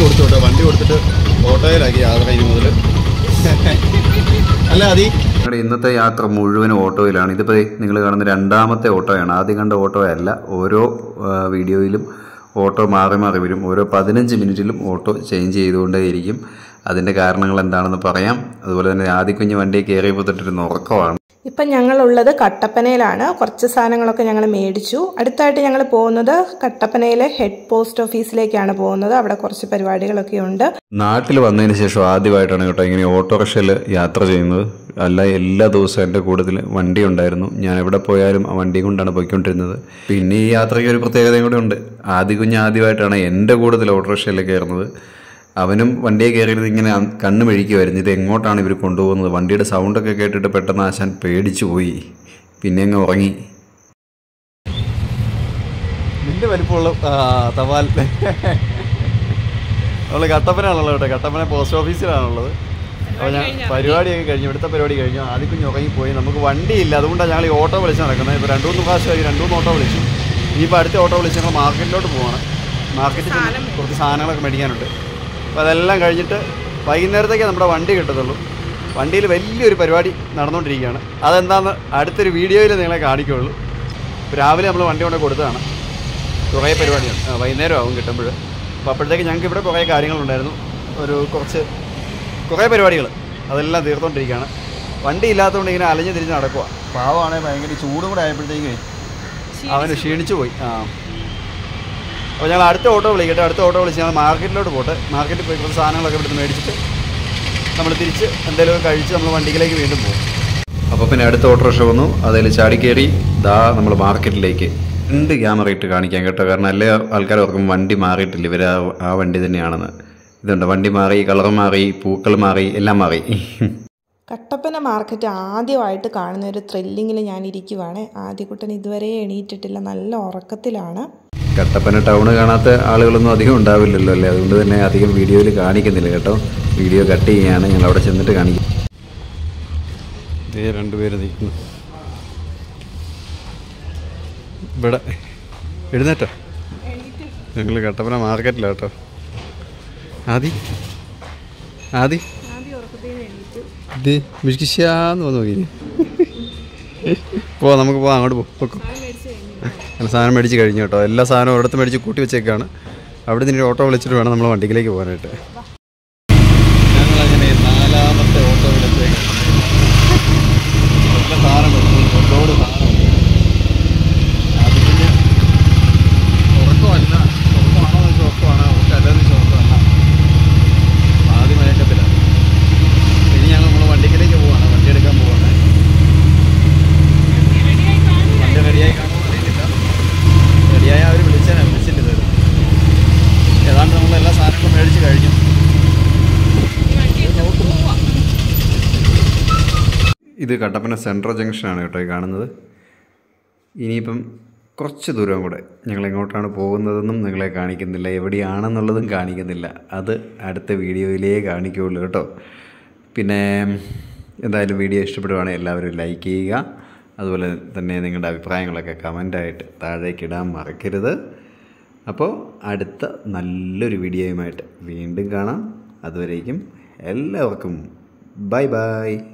കൊടുത്തു കേട്ടോ വണ്ടി കൊടുത്തിട്ട് ഓട്ടോയിലാക്കി യാത്ര ഇനി മുതൽ അല്ല അതി ഞങ്ങളുടെ ഇന്നത്തെ യാത്ര മുഴുവനും ഓട്ടോയിലാണ് ഇതിപ്പോൾ നിങ്ങൾ കാണുന്ന രണ്ടാമത്തെ ഓട്ടോയാണ് ആദ്യം കണ്ട ഓട്ടോ അല്ല ഓരോ ആ, വീഡിയോയിലും ഓട്ടോ മാറി മാറി വരും ഓരോ പതിനഞ്ച് മിനിറ്റിലും ഓട്ടോ ചേഞ്ച് ചെയ്തുകൊണ്ടേയിരിക്കും അതിൻ്റെ കാരണങ്ങൾ എന്താണെന്ന് പറയാം അതുപോലെ തന്നെ ആദ്യക്കുഞ്ഞ് വണ്ടിയിൽ കയറിയപ്പോൾ തൊട്ടൊരു ഉറക്കമാണ് ഇപ്പം ഞങ്ങളുള്ളത് കട്ടപ്പനയിലാണ് കുറച്ച് സാധനങ്ങളൊക്കെ ഞങ്ങൾ മേടിച്ചു അടുത്തായിട്ട് ഞങ്ങൾ പോകുന്നത് കട്ടപ്പനയിലെ ഹെഡ് പോസ്റ്റ് ഓഫീസിലേക്കാണ് പോകുന്നത് അവിടെ കുറച്ച് പരിപാടികളൊക്കെ ഉണ്ട് നാട്ടിൽ വന്നതിന് ശേഷം ആദ്യമായിട്ടാണ് കേട്ടോ ഇങ്ങനെ ഓട്ടോറിക്ഷയിൽ യാത്ര ചെയ്യുന്നത് അല്ല എല്ലാ ദിവസവും എൻ്റെ കൂടുതൽ വണ്ടി ഉണ്ടായിരുന്നു ഞാൻ എവിടെ പോയാലും ആ വണ്ടി കൊണ്ടാണ് പോയിക്കൊണ്ടിരുന്നത് പിന്നെ ഈ യാത്രയ്ക്ക് ഒരു പ്രത്യേകതയും കൂടെ ഉണ്ട് ആദ്യ കുഞ്ഞ് ആദ്യമായിട്ടാണ് എൻ്റെ കൂടുതൽ ഓട്ടോറിക്ഷയിൽ കയറുന്നത് അവനും വണ്ടിയെ കയറിയത് ഇങ്ങനെ അ- കണ്ണ് മെഴിക്കുമായിരുന്നു ഇത് എങ്ങോട്ടാണ് ഇവർ കൊണ്ടുപോകുന്നത് വണ്ടിയുടെ സൗണ്ടൊക്കെ കേട്ടിട്ട് പെട്ടെന്ന് ആശാൻ പേടിച്ചു പോയി പിന്നെ അങ്ങ് ഉറങ്ങി നിന്റെ വലിപ്പമുള്ള ആ, തപാൽ നമ്മൾ കട്ടപ്പനയാണുള്ളത് കേട്ടോ കട്ടപ്പന പോസ്റ്റ് ഓഫീസിലാണുള്ളത് അപ്പോൾ ഞാൻ പരിപാടിയൊക്കെ കഴിഞ്ഞു ഇവിടുത്തെ പരിപാടി കഴിഞ്ഞു ആദ്യം കുഞ്ഞ് ഉറങ്ങിപ്പോയി നമുക്ക് വണ്ടിയില്ല അതുകൊണ്ടാണ് ഞങ്ങൾ ഈ ഓട്ടോ വിളിച്ച് നടക്കുന്നത് ഇപ്പോൾ രണ്ട് മൂന്ന് പ്രാവശ്യമായി രണ്ട് മൂന്ന് ഓട്ടോ വിളിച്ചു ഇനിയിപ്പോൾ അടുത്ത ഓട്ടോ വിളിച്ച് ഞങ്ങൾ മാർക്കറ്റിലോട്ട് പോവാണ് മാർക്കറ്റിൽ ചെന്ന് കുറച്ച് സാധനങ്ങളൊക്കെ മേടിക്കാനുണ്ട് അപ്പോൾ അതെല്ലാം കഴിഞ്ഞിട്ട് വൈകുന്നേരത്തേക്ക് നമ്മുടെ വണ്ടി കിട്ടത്തുള്ളൂ വണ്ടിയിൽ വലിയൊരു പരിപാടി നടന്നുകൊണ്ടിരിക്കുകയാണ് അതെന്താണെന്ന് അടുത്തൊരു വീഡിയോയിൽ നിങ്ങളെ കാണിക്കുകയുള്ളൂ ഇപ്പോൾ രാവിലെ നമ്മൾ വണ്ടി കൊണ്ട് കൊടുത്തതാണ് കുറേ പരിപാടിയാണ് ആ, വൈകുന്നേരം ആവും കിട്ടുമ്പോൾ അപ്പോൾ അപ്പോഴത്തേക്ക് ഞങ്ങൾക്ക് ഇവിടെ കുറേ കാര്യങ്ങളുണ്ടായിരുന്നു ഒരു കുറച്ച് കുറേ പരിപാടികൾ അതെല്ലാം തീർത്തുകൊണ്ടിരിക്കുകയാണ് വണ്ടി ഇല്ലാത്തതുകൊണ്ട് ഇങ്ങനെ അലഞ്ഞ് തിരിഞ്ഞ് നടക്കുക പാവമാണെങ്കിൽ ഭയങ്കര ചൂടും കൂടെ ആയപ്പോഴത്തേക്ക് അവന് ക്ഷീണിച്ചു പോയി ആ അപ്പോൾ ഞങ്ങൾ അടുത്ത ഓട്ടോ വിളിക്കട്ടെ അടുത്ത ഓട്ടോ വിളിച്ച് ഞങ്ങൾ മാർക്കറ്റിലോട്ട് പോട്ടെ മാർക്കറ്റിൽ പോയി കുറച്ച് സാധനങ്ങളൊക്കെ ഇവിടുന്ന് മേടിച്ചിട്ട് നമ്മൾ തിരിച്ച് എന്തെങ്കിലുമൊക്കെ കഴിച്ച് നമ്മൾ വണ്ടിയിലേക്ക് വീണ്ടും പോകും അപ്പോൾ പിന്നെ അടുത്ത ഓട്ടോറിക്ഷ വന്നു അതിൽ ചാടി കയറി ദാ നമ്മൾ മാർക്കറ്റിലേക്ക് രണ്ട് ക്യാമറ ഇട്ട് കാണിക്കാം കേട്ടോ കാരണം എല്ലാ ആൾക്കാർ ഓർക്കും വണ്ടി മാറിയിട്ടില്ല ഇവർ ആ ആ വണ്ടി തന്നെയാണെന്ന് ഇതുണ്ട് വണ്ടി മാറി കളർ മാറി പൂക്കൾ മാറി എല്ലാം മാറി കട്ടപ്പന മാർക്കറ്റ് ആദ്യമായിട്ട് കാണുന്ന ഒരു ത്രില്ലിങ്ങിൽ ഞാൻ ഇരിക്കുവാണ് ആദ്യക്കുട്ടൻ ഇതുവരെ എണീറ്റിട്ടില്ല നല്ല ഉറക്കത്തിലാണ് കട്ടപ്പന ടൗൺ കാണാത്ത ആളുകളൊന്നും അധികം ഉണ്ടാവില്ലല്ലോ അല്ലേ അതുകൊണ്ട് തന്നെ അധികം വീഡിയോയിൽ കാണിക്കുന്നില്ല കേട്ടോ വീഡിയോ കട്ട് ചെയ്യാണ് ഞങ്ങൾ അവിടെ ചെന്നിട്ട് കാണിക്കും ഇതേ രണ്ടുപേര് നിൽക്കുന്നു ഇവിടെ എഴുന്നേറ്റോ ഞങ്ങൾ കട്ടപ്പന മാർക്കറ്റിലാണ് കേട്ടോ ആദി ആദി ഇത് മിഷ്കിഷ്യാന്ന് വന്ന് നോക്കി പോവാം നമുക്ക് പോവാം അങ്ങോട്ട് പോക്കും അങ്ങനെ സാധനം മേടിച്ച് കഴിഞ്ഞു കേട്ടോ എല്ലാ സാധനവും ഒരിടത്ത് മേടിച്ച് കൂട്ടി വെച്ചേക്കാണ് അവിടെ നിന്ന് ഓട്ടോ വിളിച്ചിട്ട് വേണം നമ്മൾ വണ്ടിയിലേക്ക് പോകാനായിട്ട് ഞങ്ങളങ്ങനെ നാലാമത്തെ ഓട്ടോയിലെത്തേക്ക് നല്ല സാധനം ഒരുപാട് സാധനമുണ്ട് അത് പിന്നെ ഉറക്കമല്ല ഉറക്കമാണോ എന്ന് വെച്ചാൽ ഉറക്കമാണ് ഉറക്കമല്ലെന്ന് വെച്ചാൽ ഉറക്കമല്ല ആദ്യം മയക്കത്തില്ല ഇനി ഞങ്ങൾ നമ്മൾ വണ്ടിക്കിലേക്ക് പോവാണ് വണ്ടി എടുക്കാൻ പോവാണ് വണ്ടി റെഡിയായി കാണുമോ അറിയത്തില്ല റെഡിയായി അവർ വിളിച്ചാൽ വിളിച്ചില്ല ഇതുവരെ ഏതാണ്ട് നമ്മൾ എല്ലാ സാധനങ്ങളും മേടിച്ച് കഴിഞ്ഞു ഇത് കട്ടപ്പന സെൻട്രൽ ജംഗ്ഷനാണ് കേട്ടോ ഈ കാണുന്നത് ഇനിയിപ്പം കുറച്ച് ദൂരം കൂടെ ഞങ്ങൾ എങ്ങോട്ടാണ് പോകുന്നതെന്നും നിങ്ങളെ കാണിക്കുന്നില്ല എവിടെയാണെന്നുള്ളതും കാണിക്കുന്നില്ല അത് അടുത്ത വീഡിയോയിലേ കാണിക്കുകയുള്ളൂ കേട്ടോ പിന്നെ എന്തായാലും വീഡിയോ ഇഷ്ടപ്പെടുവാണെങ്കിൽ എല്ലാവരും ലൈക്ക് ചെയ്യുക അതുപോലെ തന്നെ നിങ്ങളുടെ അഭിപ്രായങ്ങളൊക്കെ കമൻ്റായിട്ട് താഴേക്ക് ഇടാൻ മറക്കരുത് അപ്പോൾ അടുത്ത നല്ലൊരു വീഡിയോയുമായിട്ട് വീണ്ടും കാണാം അതുവരേക്കും എല്ലാവർക്കും ബൈ ബൈ